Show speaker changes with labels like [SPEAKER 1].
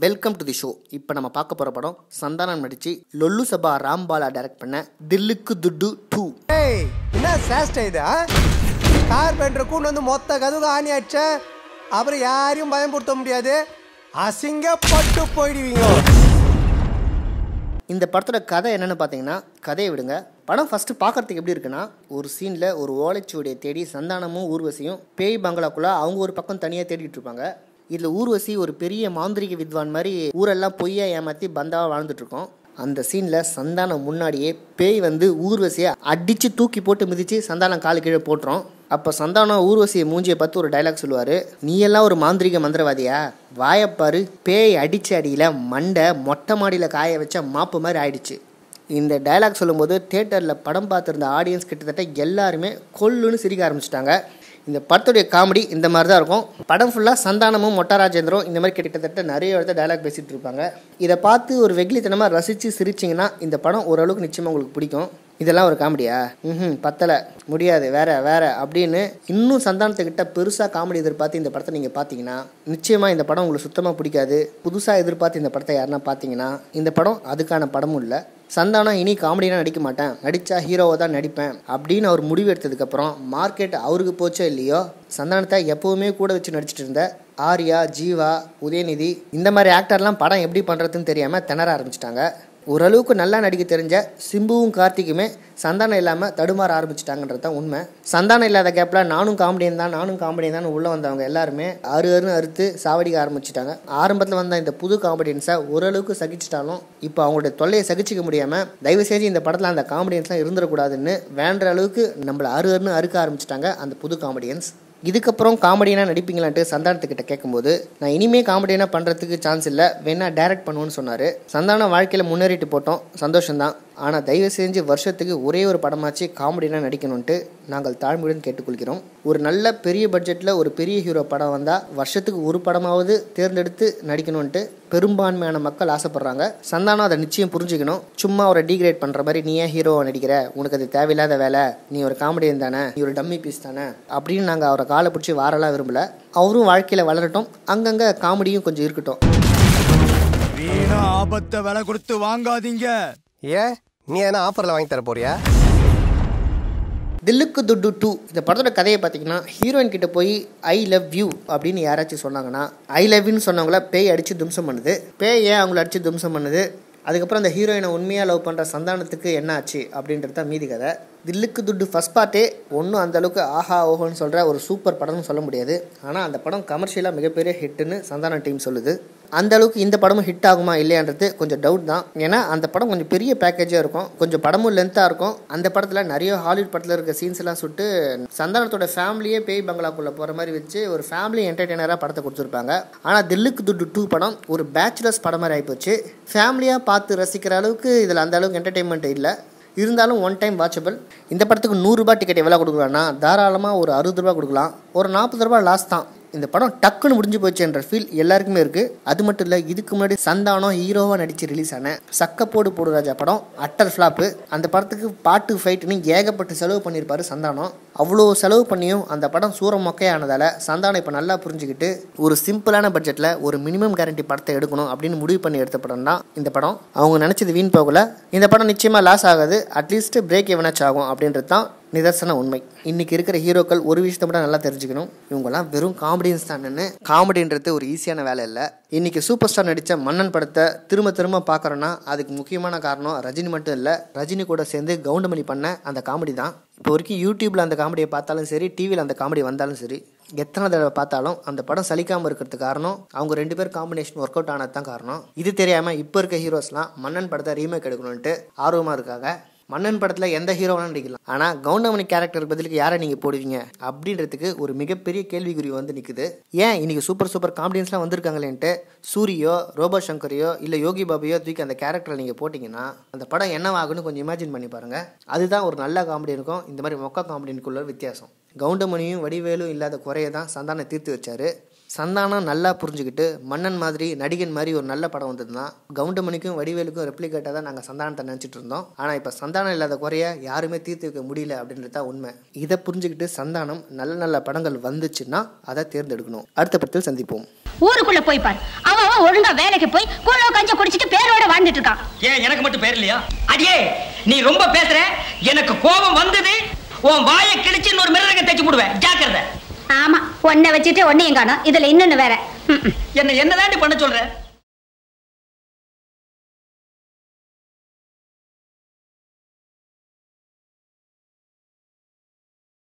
[SPEAKER 1] Welcome to the show இப்போ நம்ம பார்க்க போகிற படம் சந்தானம் நடிச்சு லொல்லு சபா ராம்பாலா டைரக்ட் பண்ண தில்லுக்கு துட்டு டூ
[SPEAKER 2] ஏய் என்ன சேஷ்ட இது கார்பெண்டர் கூண்டு வந்து மொத்த கதவுக்கு ஆணி அடிச்ச அப்புறம் யாரையும் பயன்படுத்த முடியாது அசிங்கப்பட்டு போயிடுவீங்க
[SPEAKER 1] இந்த படத்தோட கதை என்னன்னு பார்த்தீங்கன்னா கதையை விடுங்க படம் ஃபஸ்ட்டு பார்க்கறதுக்கு எப்படி இருக்குன்னா ஒரு சீனில் ஒரு ஓலைச்சுவடியை தேடி சந்தானமும் ஊர்வசியும் பேய் பங்களாக்குள்ளே அவங்க ஒரு பக்கம் தனியாக தேடிட்டு இருப்பாங்க இதில் ஊர்வசி ஒரு பெரிய மாந்திரிக வித்வான் மாதிரி ஊரெல்லாம் பொய்யா ஏமாற்றி பந்தாவாக வாழ்ந்துட்டு இருக்கோம் அந்த சீனில் சந்தானம் முன்னாடியே பேய் வந்து ஊர்வசியை அடித்து தூக்கி போட்டு மிதித்து சந்தானம் காலு கீழே போட்டுரும் அப்போ சந்தானம் ஊர்வசியை மூஞ்சியை பார்த்து ஒரு டைலாக் சொல்லுவார் நீ எல்லாம் ஒரு மாந்திரிக மந்திரவாதியா வாயப்பாரு பேய் அடிச்ச அடியில் மண்டை மொட்டை மாடியில் காய வச்ச மாப்பு மாதிரி ஆயிடுச்சு இந்த டைலாக் சொல்லும்போது தேட்டரில் படம் பார்த்துருந்த ஆடியன்ஸ் கிட்டத்தட்ட எல்லாருமே கொல்லுன்னு சிரிக்க ஆரம்பிச்சிட்டாங்க இந்த படத்துடைய காமெடி இந்த மாதிரி தான் இருக்கும் படம் ஃபுல்லாக சந்தானமும் மொட்டா ராஜேந்திரம் இந்த மாதிரி கிட்டத்தட்ட நிறைய இடத்த டைலாக் பேசிகிட்டு இருப்பாங்க இதை பார்த்து ஒரு வெகுளித்தனமாக ரசித்து சிரிச்சிங்கன்னா இந்த படம் ஓரளவுக்கு நிச்சயமாக உங்களுக்கு பிடிக்கும் இதெல்லாம் ஒரு காமெடியா ம் பத்தலை முடியாது வேற வேற அப்படின்னு இன்னும் சந்தானத்துக்கிட்ட பெருசாக காமெடி எதிர்பார்த்து இந்த படத்தை நீங்கள் பார்த்தீங்கன்னா நிச்சயமாக இந்த படம் உங்களுக்கு சுத்தமாக பிடிக்காது புதுசாக எதிர்பார்த்து இந்த படத்தை யாருன்னா பார்த்தீங்கன்னா இந்த படம் அதுக்கான படமும் இல்லை சந்தானம் இனி காமெடியெலாம் நடிக்க மாட்டேன் நடித்தா ஹீரோவை தான் நடிப்பேன் அப்படின்னு அவர் முடிவு எடுத்ததுக்கப்புறம் மார்க்கெட் அவருக்கு போச்சோ இல்லையோ சந்தானத்தை எப்போவுமே கூட வச்சு நடிச்சிட்டு இருந்த ஆர்யா ஜீவா உதயநிதி இந்த மாதிரி ஆக்டர்லாம் படம் எப்படி பண்ணுறதுன்னு தெரியாமல் திணற ஆரம்பிச்சிட்டாங்க ஓரளவுக்கு நல்லா நடிக்க தெரிஞ்ச சிம்புவும் கார்த்திக்குமே சந்தானம் இல்லாமல் தடுமாற ஆரம்பிச்சிட்டாங்கன்றது தான் உண்மை சந்தானம் இல்லாத கேப்பில் நானும் காமெடியன் தான் நானும் காமெடியன் தான் உள்ளே வந்தவங்க எல்லாருமே அரு அருன்னு அறுத்து சாவடிக்க ஆரம்பிச்சிட்டாங்க ஆரம்பத்தில் வந்த இந்த புது காமெடியன்ஸை ஓரளவுக்கு சகிச்சிட்டாலும் இப்போ அவங்களுடைய தொல்லையை சகிச்சிக்க முடியாமல் தயவு செஞ்சு இந்த படத்தில் அந்த காமெடியன்ஸ்லாம் இருந்துடக்கூடாதுன்னு வேண்ட அளவுக்கு நம்மளை அரு அருன்னு அறுக்க ஆரம்பிச்சிட்டாங்க அந்த புது காமெடியன்ஸ் இதுக்கப்புறம் காமெடியனாக நடிப்பீங்களான்ட்டு சந்தானத்துக்கிட்ட கேட்கும்போது நான் இனிமே காமெடியனாக பண்ணுறதுக்கு சான்ஸ் இல்லை வேணா டைரக்ட் பண்ணுவோன்னு சொன்னார் சந்தானம் வாழ்க்கையில் முன்னேறிட்டு போட்டோம் சந்தோஷம்தான் ஆனால் தயவு செஞ்சு வருஷத்துக்கு ஒரே ஒரு படமாச்சு காமெடியனாக நடிக்கணும்ன்ட்டு நாங்கள் தாழ்மையுடன் கேட்டுக்கொள்கிறோம் ஒரு நல்ல பெரிய பட்ஜெட்டில் ஒரு பெரிய ஹீரோ படம் வந்தால் வருஷத்துக்கு ஒரு படமாவது தேர்ந்தெடுத்து நடிக்கணும்ன்ட்டு பெரும்பான்மையான மக்கள் ஆசைப்படுறாங்க சந்தானம் அதை நிச்சயம் புரிஞ்சுக்கணும் சும்மா ஒரு டீக்ரேட் பண்ணுற மாதிரி நீ ஏன் ஹீரோவை நடிக்கிற உனக்கு அது தேவையில்லாத வேலை நீ ஒரு காமெடியன் தானே நீ ஒரு டம்மி பீஸ் தானே அப்படின்னு நாங்கள் அவரை காலை பிடிச்சி வாரெல்லாம் விரும்பல அவரும் வாழ்க்கையில் வளரட்டும் அங்கங்கே காமெடியும் கொஞ்சம் இருக்கட்டும்
[SPEAKER 3] வீணா ஆபத்தை விலை கொடுத்து வாங்காதீங்க
[SPEAKER 2] ஏன் நீ எதனா ஆஃபரில் வாங்கி தர போறியா
[SPEAKER 1] தில்லுக்கு துட்டு டூ இந்த படத்தோட கதையை பார்த்தீங்கன்னா ஹீரோயின் கிட்ட போய் ஐ லவ் யூ அப்படின்னு யாராச்சும் சொன்னாங்கன்னா ஐ லவ் யூன்னு சொன்னவங்கள பேய் அடித்து தும்சம் பண்ணுது பேய் ஏன் அவங்கள அடித்து தும்சம் பண்ணுது அதுக்கப்புறம் அந்த ஹீரோயினை உண்மையாக லவ் பண்ணுற சந்தானத்துக்கு என்ன ஆச்சு அப்படின்றது தான் மீதி கதை தில்லுக்கு துட்டு ஃபஸ்ட் பார்ட்டே ஒன்றும் அந்த அளவுக்கு ஆஹா ஓஹோன்னு சொல்கிற ஒரு சூப்பர் படம்னு சொல்ல முடியாது ஆனால் அந்த படம் கமர்ஷியலாக மிகப்பெரிய ஹிட்டுன்னு சந்தானம் டீம் சொல்லுது அந்த அளவுக்கு இந்த படமும் ஹிட் ஆகுமா இல்லையான்றது கொஞ்சம் டவுட் தான் ஏன்னா அந்த படம் கொஞ்சம் பெரிய பேக்கேஜாக இருக்கும் கொஞ்சம் படமும் லென்த்தாக இருக்கும் அந்த படத்தில் நிறைய ஹாலிவுட் படத்தில் இருக்க சீன்ஸ் எல்லாம் சுட்டு சந்தானத்தோட ஃபேமிலியே பேய் பங்களாக்குள்ளே போகிற மாதிரி வச்சு ஒரு ஃபேமிலி என்டர்டெய்னராக படத்தை கொடுத்துருப்பாங்க ஆனால் தில்லுக்கு துட்டு டூ படம் ஒரு பேச்சுலர்ஸ் படம் மாதிரி ஆகிப்போச்சு ஃபேமிலியாக பார்த்து ரசிக்கிற அளவுக்கு இதில் அந்த அளவுக்கு என்டர்டெயின்மெண்ட் இல்லை இருந்தாலும் ஒன் டைம் வாட்சபிள் இந்த படத்துக்கு நூறுரூபா டிக்கெட் எவ்வளோ கொடுக்குறான்னா தாராளமாக ஒரு அறுபது ரூபா கொடுக்கலாம் ஒரு நாற்பது ரூபா லாஸ் தான் இந்த படம் டக்குன்னு முடிஞ்சு போச்சுன்ற ஃபீல் எல்லாருக்குமே இருக்குது அது மட்டும் இல்லை இதுக்கு முன்னாடி சந்தானம் ஹீரோவாக நடித்து ரிலீஸ் ஆன சக்கப்போடு போடு ராஜா படம் அட்டர் ஃப்ளாப்பு அந்த படத்துக்கு பாட்டு ஃபைட்டுன்னு ஏகப்பட்டு செலவு பண்ணியிருப்பாரு சந்தானம் அவ்வளோ செலவு பண்ணியும் அந்த படம் சூற மொக்கையானதால் சந்தானம் இப்போ நல்லா புரிஞ்சுக்கிட்டு ஒரு சிம்பிளான பட்ஜெட்டில் ஒரு மினிமம் கேரண்டி படத்தை எடுக்கணும் அப்படின்னு முடிவு பண்ணி எடுத்த படம் தான் இந்த படம் அவங்க நினச்சது வீண் போகல இந்த படம் நிச்சயமாக லாஸ் ஆகாது அட்லீஸ்ட் பிரேக் எவனாச்சும் ஆகும் அப்படின்றது தான் நிதர்சன உண்மை இன்னைக்கு இருக்கிற ஹீரோக்கள் ஒரு விஷயத்தை மட்டும் நல்லா தெரிஞ்சுக்கணும் இவங்கெல்லாம் வெறும் காமெடியன்ஸ் தானேன்னு காமெடின்றது ஒரு ஈஸியான வேலை இல்லை இன்னைக்கு சூப்பர் ஸ்டார் நடித்த மன்னன் படத்தை திரும்ப திரும்ப பார்க்குறோன்னா அதுக்கு முக்கியமான காரணம் ரஜினி மட்டும் இல்லை ரஜினி கூட சேர்ந்து கவுண்டமணி பண்ண அந்த காமெடி தான் இப்போ வரைக்கும் யூடியூப்பில் அந்த காமெடியை பார்த்தாலும் சரி டிவியில் அந்த காமெடி வந்தாலும் சரி எத்தனை தடவை பார்த்தாலும் அந்த படம் சலிக்காமல் இருக்கிறதுக்கு காரணம் அவங்க ரெண்டு பேர் காம்பினேஷன் ஒர்க் அவுட் ஆனது தான் காரணம் இது தெரியாமல் இப்போ இருக்க ஹீரோஸ்லாம் மன்னன் படத்தை ரீமேக் எடுக்கணுன்ட்டு ஆர்வமாக இருக்காங்க மன்னன் படத்தில் எந்த ஹீரோவாலும் நடிக்கலாம் ஆனால் கவுண்டமணி கேரக்டர் பதிலுக்கு யாரை நீங்கள் போடுவீங்க அப்படின்றதுக்கு ஒரு மிகப்பெரிய கேள்விக்குறி வந்து நிற்குது ஏன் இன்னைக்கு சூப்பர் சூப்பர் காமெடியன்ஸ்லாம் வந்திருக்காங்களேன்ட்டு சூரியோ ரோபோ சங்கரையோ இல்லை யோகி பாபையோ தூக்கி அந்த கேரக்டரை நீங்கள் போட்டிங்கன்னா அந்த படம் என்னவாகுன்னு கொஞ்சம் இமேஜின் பண்ணி பாருங்கள் அதுதான் ஒரு நல்ல காமெடி இருக்கும் இந்த மாதிரி மொக்க காமெடினுக்குள்ள வித்தியாசம் கவுண்டமணியும் வடிவேலும் இல்லாத குறையை தான் சந்தானம் தீர்த்து வச்சாரு சந்தானம் நல்லா புரிஞ்சுக்கிட்டு மன்னன் மாதிரி நடிகன் மாதிரி ஒரு நல்ல படம் வந்ததுன்னா கவுண்டமணிக்கும் வடிவேலுக்கும் ரெப்ளிகேட்டாக தான் நாங்கள் சந்தானத்தை நினச்சிட்டு இருந்தோம் ஆனால் இப்போ சந்தானம் இல்லாத குறைய யாருமே தீர்த்து வைக்க முடியல அப்படின்றது தான் உண்மை இதை புரிஞ்சுக்கிட்டு சந்தானம் நல்ல நல்ல படங்கள் வந்துச்சுன்னா அதை தேர்ந்தெடுக்கணும் அடுத்த படத்தில் சந்திப்போம்
[SPEAKER 4] ஊருக்குள்ள போய் பாரு அவன் அவன் ஒழுங்கா வேலைக்கு போய் கூழோ கஞ்ச குடிச்சிட்டு பேரோட வாழ்ந்துட்டு இருக்கான்
[SPEAKER 5] ஏன் எனக்கு மட்டும் பேர் இல்லையா அடியே நீ ரொம்ப பேசுற எனக்கு கோபம் வந்தது உன் வாயை கிழிச்சு இன்னொரு மிருதங்க தைச்சு போடுவேன் ஜாக்கிரதை
[SPEAKER 4] ஆமா ஒன்ன வச்சுட்டு ஒன்னையும் காணும் இதுல இன்னொன்னு வேற ம், ம்.
[SPEAKER 5] என்ன என்னதாண்டி பண்ண சொல்ற